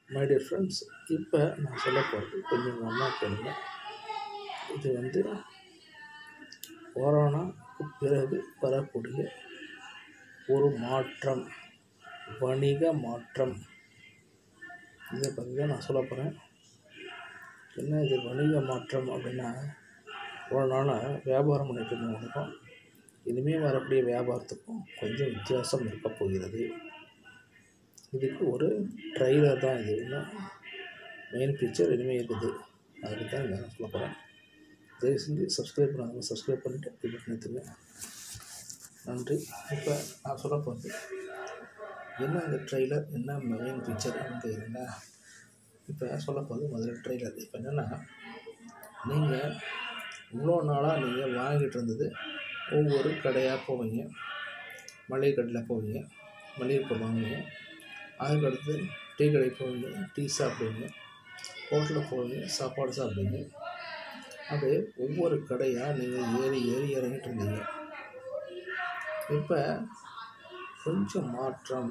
my dear friends இப்போ நான் சொல்ல போகிறது கொஞ்சம் கவனமாக கேளுங்க இது வந்து கொரோனாவுக்கு பிறகு வரக்கூடிய ஒரு மாற்றம் வணிக மாற்றம் இதை பற்றி தான் நான் சொல்ல போகிறேன் என்ன இது வணிக மாற்றம் அப்படின்னா இவ்வளோ நாளாக வியாபாரம் பண்ணிட்டு இருந்தவங்களுக்கும் இனிமேல் வரக்கூடிய வியாபாரத்துக்கும் கொஞ்சம் வித்தியாசம் இருக்க போகிறது இதுக்கு ஒரு ட்ரைலர் தான் இது இன்னும் மெயின் பிக்சர் இனிமேல் இருக்குது அதுக்கு தான் இதை நான் சொல்ல போகிறேன் தயவு செஞ்சு சப்ஸ்கிரைப் பண்ணாங்க சப்ஸ்கிரைப் பண்ணிவிட்டு இது பண்ணிட்டுங்க நன்றி இப்போ நான் சொல்ல போகிறது என்ன இந்த ட்ரெய்லர் என்ன மெயின் பிக்சர் கேட்குறீங்களா இப்போ சொல்ல போகிறது முதல்ல ட்ரெய்லர் இப்போ என்னென்னா நீங்கள் இவ்வளோ நாளாக நீங்கள் வாங்கிட்டு இருந்தது ஒவ்வொரு கடையாக போவீங்க மளிகை கடையில் போவீங்க மளிகை பொருள் வாங்குவீங்க அதுக்கடுத்து டீ கடைக்கு போவீங்க டீ சாப்பிடுவீங்க ஹோட்டலில் போவீங்க சாப்பாடு சாப்பிடுவீங்க அப்படியே ஒவ்வொரு கடையாக நீங்கள் ஏறி ஏறி இறங்கிட்டு இருந்தீங்க இப்போ கொஞ்சம் மாற்றம்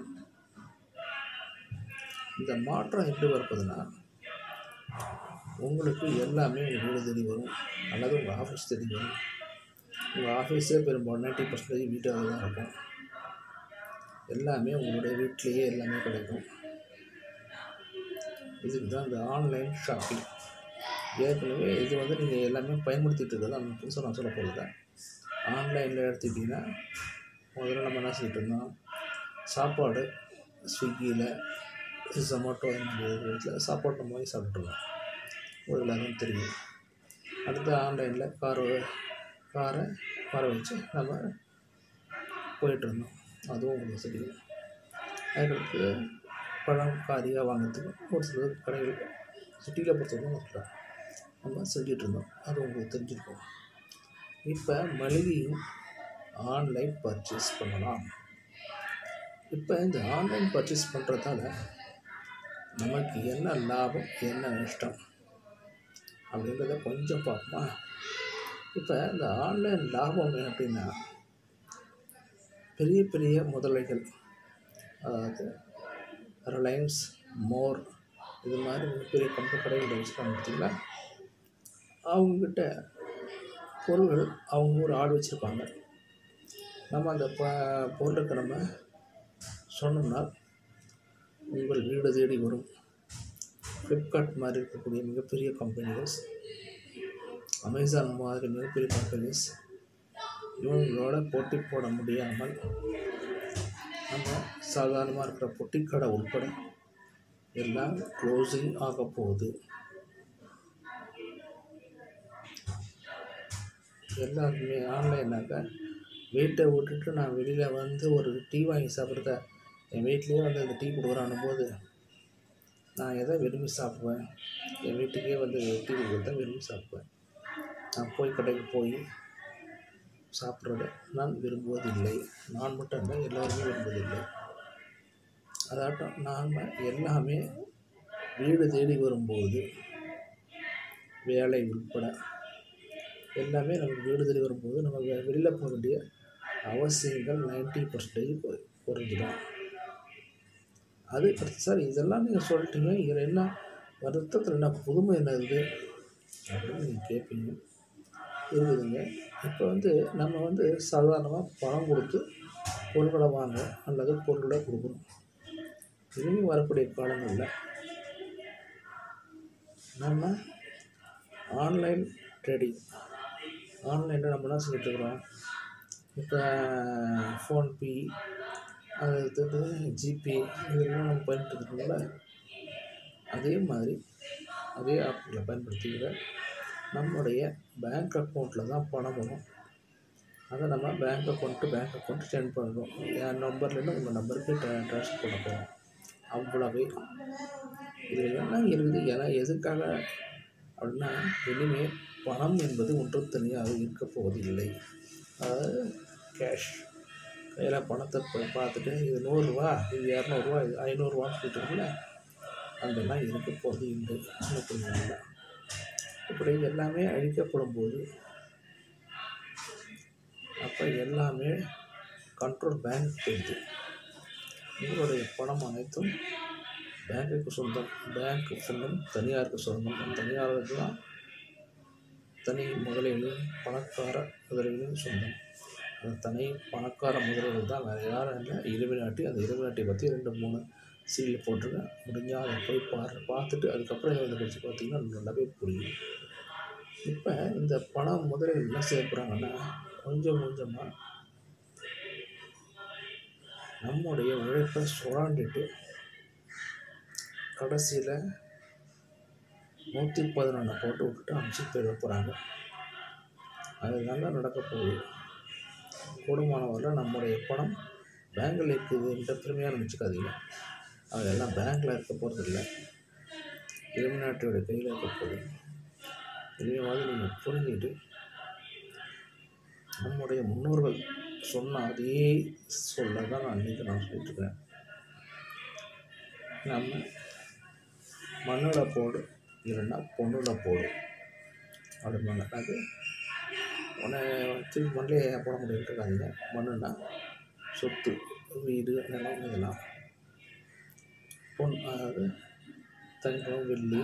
இந்த மாற்றம் எப்படி வரப்போகுதுன்னா உங்களுக்கு எல்லாமே உங்கள் வீடு தேடி வரும் அல்லது உங்கள் ஆஃபீஸ் தேடி வரும் உங்கள் ஆஃபீஸே பெரும்பாலும் நைன்ட்டி பர்சன்டேஜ் வீட்டாக தான் இருக்கும் எல்லாமே உங்களுடைய வீட்டிலேயே எல்லாமே கிடைக்கும் இதுக்கு தான் இந்த ஆன்லைன் ஷாப்பிங் ஏற்கனவே இது வந்து நீங்கள் எல்லாமே பயன்படுத்திகிட்டு இருக்கிறது அந்த புதுசாக நான் சொல்ல போகிறது ஆன்லைனில் எடுத்துக்கிட்டிங்கன்னா முதல்ல நம்ம என்ன செஞ்சுட்டு இருந்தோம் சாப்பாடு ஸ்விக்கியில் ஜொமேட்டோ இந்த மாதிரி இடத்துல சாப்பாடு நம்ம வாங்கி சாப்பிட்ருந்தோம் ஒரு எல்லாரும் தெரியும் அடுத்து ஆன்லைனில் கார் காரை வர வச்சு நம்ம போயிட்டு இருந்தோம் அதுவும் உங்களுக்கு தெரியும் அதுக்கடுத்து பழம் காரியாக வாங்கிறதுக்கு ஒரு சில கடைகள் சிட்டியில் பொறுத்தவரைக்கும் சொல்கிறேன் நம்ம செஞ்சுட்டு இருந்தோம் அது உங்களுக்கு தெரிஞ்சிருக்கும் இப்போ மளிகையும் ஆன்லைன் பர்ச்சேஸ் பண்ணலாம் இப்போ இந்த ஆன்லைன் பர்ச்சேஸ் பண்ணுறதால நமக்கு என்ன லாபம் என்ன நஷ்டம் அப்படின்றத கொஞ்சம் பார்ப்போமா இப்போ இந்த ஆன்லைன் லாபம் அப்படின்னா பெரிய பெரிய முதலைகள் அதாவது ரிலையன்ஸ் மோர் இது மாதிரி மிகப்பெரிய கம்பெனி கடைகள் வச்சுருக்காங்க பார்த்தீங்களா அவங்கக்கிட்ட பொருள்கள் அவங்க ஒரு ஆள் வச்சுருப்பாங்க நம்ம அந்த ப பொருளுக்கு நம்ம சொன்னோம்னா உங்கள் வீடு தேடி வரும் ஃப்ளிப்கார்ட் மாதிரி இருக்கக்கூடிய மிகப்பெரிய கம்பெனிகள் அமேசான் மாதிரி மிகப்பெரிய கம்பெனிஸ் இவங்களோட போட்டி போட முடியாமல் நம்ம சாதாரணமாக இருக்கிற பொட்டிக்கடை உட்பட எல்லாம் க்ளோசிங் ஆக போகுது எல்லாருமே ஆன்லைனாக்க வீட்டை விட்டுட்டு நான் வெளியில் வந்து ஒரு டீ வாங்கி சாப்பிட்றத என் வீட்லேயே வந்து அந்த டீ கொடுக்குறான் போது நான் எதை விரும்பி சாப்பிடுவேன் என் வீட்டுக்கே வந்து டீ கொடுக்குறத விரும்பி சாப்பிடுவேன் நான் போய் கடைக்கு போய் சாப்பிட்றத நான் விரும்புவதில்லை நான் மட்டும் இல்லை எல்லோருமே விரும்புவதில்லை அதாட்டம் நாம் எல்லாமே வீடு தேடி வரும்போது வேலை உட்பட எல்லாமே நமக்கு வீடு தேடி வரும்போது நம்ம வெ வெளியில் போக வேண்டிய அவசியங்கள் நைன்ட்டி பர்சன்டேஜ் குறைஞ்சிடும் அது அடுத்து சார் இதெல்லாம் நீங்கள் சொல்லிட்டீங்க இதில் என்ன வருத்தத்தில் என்ன புதுமை என்ன இருக்குது அப்படின்னு நீங்கள் கேட்பீங்க இருக்குதுங்க இப்போ வந்து நம்ம வந்து சாதாரணமாக பணம் கொடுத்து பொருட்களை வாங்க அல்லது பொருட்களை கொடுக்கணும் இனிமே வரக்கூடிய காலங்களில் நம்ம ஆன்லைன் ட்ரேடிங் ஆன்லைனில் நம்ம என்ன செஞ்சிட்ருக்குறோம் இப்போ ஃபோன்பே அது அடுத்தது ஜிபே இதெல்லாம் நம்ம பயன்படுத்திக்கிறோம்ல அதே மாதிரி அதே ஆப்களை பயன்படுத்திக்கிற நம்முடைய பேங்க் அக்கௌண்ட்டில் தான் பணம் வரும் அதை நம்ம bank account bank account sent பண்ணுறோம் என் நம்பர்லேருந்து உங்கள் நம்பருக்கு ட்ரா ட்ரான்ஸ்ஃபர் பண்ண போகிறோம் அவ்வளவே இது என்ன இருக்குது ஏன்னா எதுக்காக அப்படின்னா இனிமேல் பணம் என்பது ஒன்றும் தனியாக இருக்க போவதில்லை அதாவது கேஷ் கையில் பணத்தை போய் பார்த்துட்டு இது நூறுரூவா இது இரநூறுவா இது ஐநூறுரூவான்னு சொல்லிட்டுருக்குல்ல அதெல்லாம் இருக்க போகிறது இல்லை சின்ன பிள்ளைங்கள இப்படி எல்லாமே அழிக்கப்படும் போது அப்போ எல்லாமே கண்ட்ரோல் பேங்க் போயிடுது உங்களுடைய பணம் அனைத்தும் பேங்குக்கு சொந்தம் பேங்க் சொந்தம் தனியாருக்கு சொந்தம் அந்த தனியாருக்குலாம் தனி முதலீடுகள் பணக்கார முதலீடுகள் சொந்தம் அந்த தனி பணக்கார முதலீடுகள் தான் வேறு யாரும் இல்லை இலுமினாட்டி அந்த இலுமினாட்டி பற்றி ரெண்டு மூணு சீரியல் போட்டிருக்கேன் முடிஞ்சால் அதை போய் பாரு பார்த்துட்டு அதுக்கப்புறம் இதை பற்றி பார்த்தீங்கன்னா நல்லாவே புரியும் இப்போ இந்த பணம் முதலீடு என்ன செய்ய போகிறாங்கன்னா கொஞ்சம் கொஞ்சமாக நம்முடைய உழைப்பை சுரண்டிட்டு கடைசியில் நூற்றி பதினொன்று போட்டு விட்டுட்டு அனுப்பிச்சு போயிட போகிறாங்க அதுதாங்க நடக்க போகுது கூடுமானவரில் நம்முடைய பணம் பேங்கில் இருக்குதுன்ற பெருமையாக நினச்சிக்காதீங்க அதெல்லாம் பேங்க்கில் இருக்க போகிறது இல்லை இலுமினாட்டியோட கையில் இருக்க போகுது இதையாவது நீங்கள் புரிஞ்சுக்கிட்டு நம்முடைய முன்னோர்கள் சொன்ன அதே சொல்ல தான் நான் இன்றைக்கி நான் சொல்லிட்டு இருக்கிறேன் நம்ம மண்ணில் போடு இல்லைன்னா பொண்ணில் போடு அப்படிம்பாங்க அது உன்னை திருப்பி மண்ணிலே போட முடியிருக்காதீங்க மண்ணுன்னா சொத்து வீடு நிலம் இதெல்லாம் பொன் அதாவது தங்கம் வெள்ளி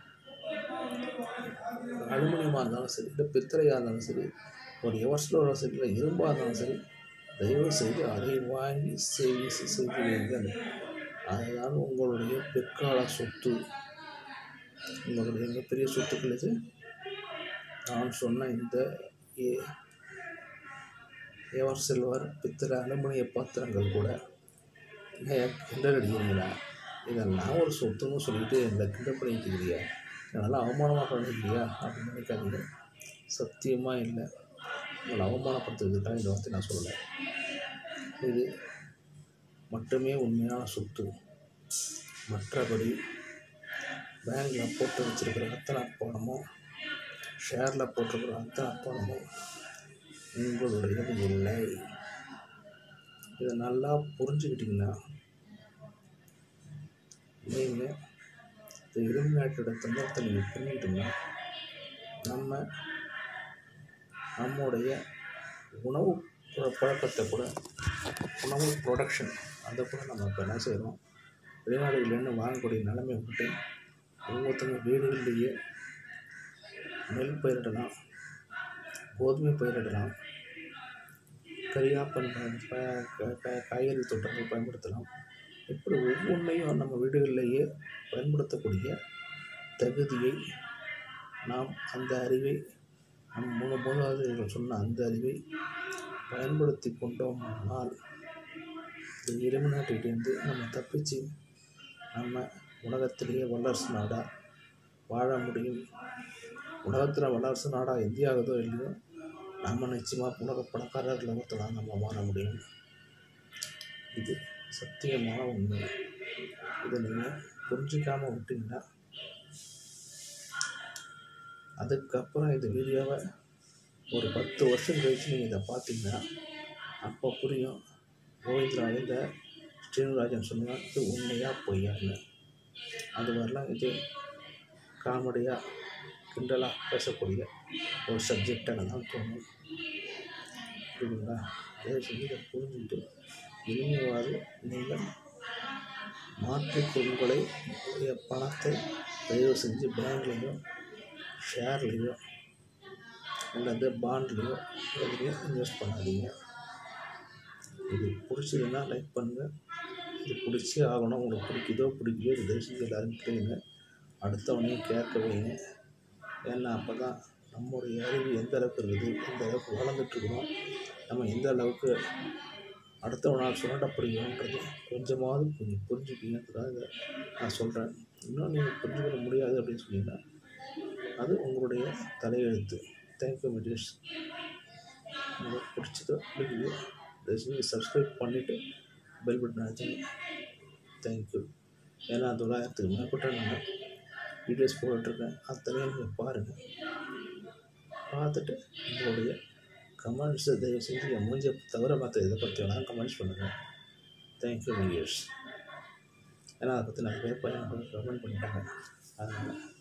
அலுமினியமாக இருந்தாலும் சரி இல்லை பித்தளையாக இருந்தாலும் சரி ஒரு எவர்ஸ்லோட சரி இல்லை இரும்பாக இருந்தாலும் சரி தயவு செய்து அதை வாங்கி சேவிங்ஸ் செய்கிறீர்கள் அதுதான் உங்களுடைய பிற்கால சொத்து உங்களுடைய மிகப்பெரிய சொத்துக்கள் இது நான் சொன்ன இந்த ஏ எவர் சில்வர் பித்தளை அலுமினிய பாத்திரங்கள் கூட கிண்டல் அடிக்கிறீங்களா இதெல்லாம் ஒரு சொத்துன்னு சொல்லிட்டு எங்களை கிண்டல் பண்ணிட்டு இருக்கிறியா நல்லா அவமானமாக பண்ணிக்கிறியா அப்படின்னு நினைக்காதீங்க சத்தியமாக இல்லை உங்களை அவமானப்படுத்துறதுக்காக இந்த வார்த்தை நான் சொல்லலை இது மட்டுமே உண்மையான சொத்து மற்றபடி பேங்கில் போட்டு வச்சிருக்கிற அத்தனை பணமும் ஷேரில் போட்டிருக்கிற அத்தனை பணமும் உங்களுடையது இல்லை இதை நல்லா புரிஞ்சுக்கிட்டிங்கன்னா நீங்கள் இந்த இருநாட்டோட தங்கத்தை நீங்கள் புரிஞ்சுக்கிட்டோம்னா நம்ம நம்முடைய உணவு பழ- பழக்கத்தை கூட உணவு ப்ரொடக்ஷன் அதை கூட நம்ம இப்போ என்ன செய்கிறோம் வெளிநாடுகள்லேருந்து வாங்கக்கூடிய நிலைமை விட்டு ஒவ்வொருத்தங்க வீடுகள்லேயே நெல் பயிரிடலாம் கோதுமை பயிரிடலாம் கரியாப்பன் ப- ப- க- க- காய்கறி தோட்டங்கள் பயன்படுத்தலாம் இப்படி ஒவ்வொன்றையும் நம்ம வீடுகளிலேயே பயன்படுத்தக்கூடிய தகுதியை நாம் அந்த அறிவை நம் முழு மூதாதையர்கள் சொன்ன அந்த அறிவை பயன்படுத்தி கொண்டோமானால் இந்த இலுமினாட்டிகிட்டேருந்து நம்ம தப்பிச்சு நம்ம உலகத்திலேயே வல்லரசு நாடாக வாழ முடியும் உலகத்தில் வல்லரசு நாடாக இந்தியா ஆகுதோ இல்லையோ நம்ம நிச்சயமாக உலக பணக்காரர்கள் ஒருத்தராக நம்ம மாற முடியும் இது சத்தியமான உண்மை இதை நீங்கள் புரிஞ்சிக்காமல் விட்டீங்கன்னா அதுக்கப்புறம் இந்த வீடியோவை ஒரு பத்து வருஷம் கழிச்சு நீங்கள் இதை பார்த்தீங்கன்னா அப்போ புரியும் கோவிந்தரா இந்த ஸ்ரீனிவாஜன் சொன்னா இது உண்மையா பொய்யான்னு அது வரலாம் இது காமெடியாக கிண்டலாக பேசக்கூடிய ஒரு சப்ஜெக்டாக தான் தோணும் புரியுதுங்களா தயவு செஞ்சு இதை புரிஞ்சுக்கிட்டு இனிமேவாது நீங்கள் மாற்றுக் உங்களை உங்களுடைய பணத்தை தயவு செஞ்சு பேங்க்லேயோ ஷேர்லேயோ அல்லது பாண்ட்லேயோ எதுலேயும் இன்வெஸ்ட் பண்ணாதீங்க இது பிடிச்சதுன்னா லைக் பண்ணுங்கள் இது பிடிச்சே ஆகணும் உங்களுக்கு பிடிக்குதோ பிடிக்கலையோ இது தயவு செஞ்சு எல்லாரும் கேளுங்க அடுத்தவனையும் கேட்க வைங்க ஏன்னா அப்போ தான் நம்முடைய அறிவு எந்த அளவுக்கு இருக்குது எந்த அளவுக்கு வளர்ந்துட்டுருக்குறோம் நம்ம எந்த அளவுக்கு அடுத்தவனால் சுரண்டப்படுகிறோன்றது கொஞ்சமாவது கொஞ்சம் புரிஞ்சுப்பீங்கிறதுக்காக இதை நான் சொல்கிறேன் இன்னும் நீங்கள் புரிஞ்சுக்க முடியாது அப்படின்னு சொன்னீங்கன்னா அது உங்களுடைய தலையெழுத்து தேங்க்யூ மெடியர்ஸ் உங்களுக்கு பிடிச்சதோ பிடிக்குதோ தயவுசெய்து சப்ஸ்கிரைப் பண்ணிவிட்டு பெல் பட்டன் அழுத்துங்க தேங்க்யூ ஏன்னா தொள்ளாயிரத்துக்கு மேற்பட்ட நான் வீடியோஸ் போட்டுட்ருக்கேன் அத்தனையும் நீங்கள் பாருங்கள் பார்த்துட்டு உங்களுடைய கமெண்ட்ஸை தயவு செஞ்சு என் மூஞ்ச தவிர மற்ற இதை பற்றி வேணாலும் கமெண்ட்ஸ் பண்ணுங்கள் தேங்க்யூ வீடியோஸ் ஏன்னா அதை பற்றி நிறைய பேர் பையன் கமெண்ட் பண்ணிட்டாங்க அதனால்